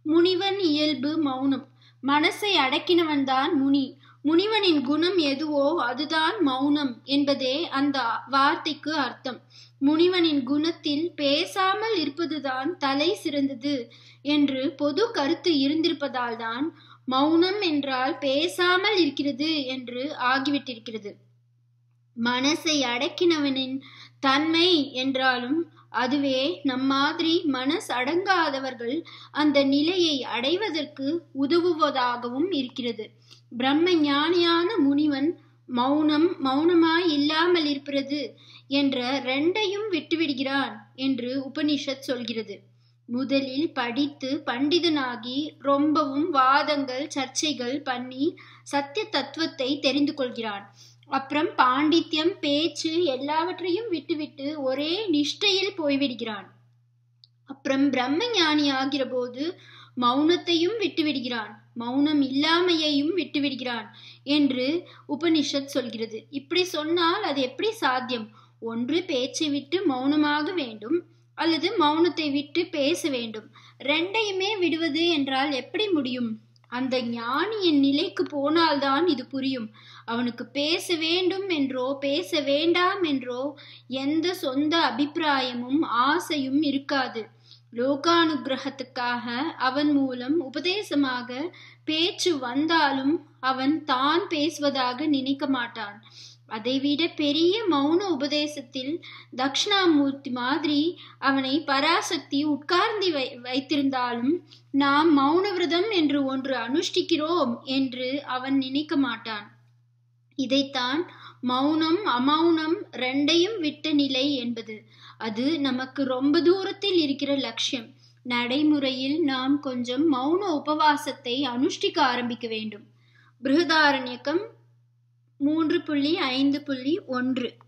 முனிவன் இயல்பு மௌனம் மனசை அடக்கினவன்தான் முனி முனிவனின் குணம் எதுவோ அதுதான் மௌனம் என்பதே அந்த வார்த்தைக்கு அர்த்தம் முனிவனின் குணத்தில் பேசாமல் இருப்பதுதான் தலை சிறந்தது என்று பொது கருத்து இருந்திருப்பதால் தான் மௌனம் என்றால் பேசாமல் இருக்கிறது என்று ஆகிவிட்டிருக்கிறது மனசை அடக்கினவனின் தன்மை என்றாலும் அதுவே நம் மாதிரி மனஸ் அடங்காதவர்கள் அந்த நிலையை அடைவதற்கு உதவுவதாகவும் இருக்கிறது பிரம்ம ஞானியான முனிவன் மௌனம் மௌனமாய் இல்லாமல் இருப்பது என்ற ரெண்டையும் விட்டுவிடுகிறான் என்று உபனிஷத் சொல்கிறது முதலில் படித்து பண்டிதனாகி ரொம்பவும் வாதங்கள் சர்ச்சைகள் பண்ணி சத்திய தத்துவத்தை தெரிந்து கொள்கிறான் அப்புறம் பாண்டித்யம் பேச்சு எல்லாவற்றையும் விட்டுவிட்டு ஒரே நிஷ்டையில் போய்விடுகிறான் அப்புறம் பிரம்ம ஞானி ஆகிற போது மௌனத்தையும் விட்டுவிடுகிறான் மௌனம் இல்லாமையையும் விட்டுவிடுகிறான் என்று உபனிஷத் சொல்கிறது இப்படி சொன்னால் அது எப்படி சாத்தியம் ஒன்று பேச்சை விட்டு மௌனமாக வேண்டும் அல்லது மௌனத்தை விட்டு பேச வேண்டும் ரெண்டையுமே விடுவது என்றால் எப்படி முடியும் அந்த ஞானியின் நிலைக்கு போனால்தான் இது புரியும் அவனுக்கு பேச வேண்டும் என்றோ பேச வேண்டாம் என்றோ எந்த சொந்த அபிப்பிராயமும் ஆசையும் இருக்காது லோகானுகிரகத்துக்காக அவன் மூலம் உபதேசமாக பேச்சு வந்தாலும் அவன் தான் பேசுவதாக நினைக்க மாட்டான் அதைவிட பெரிய மௌன உபதேசத்தில் தக்ஷணாமூர்த்தி மாதிரி அவனை பராசக்தி உட்கார்ந்து வை வைத்திருந்தாலும் நாம் மௌன விரதம் என்று ஒன்று அனுஷ்டிக்கிறோம் என்று அவன் நினைக்க மாட்டான் இதைத்தான் மௌனம் அமௌனம் ரெண்டையும் விட்ட நிலை என்பது அது நமக்கு ரொம்ப தூரத்தில் இருக்கிற லட்சியம் நடைமுறையில் நாம் கொஞ்சம் மௌன உபவாசத்தை அனுஷ்டிக்க ஆரம்பிக்க வேண்டும் பிருகதாரண்யக்கம் மூன்று புள்ளி ஐந்து புள்ளி ஒன்று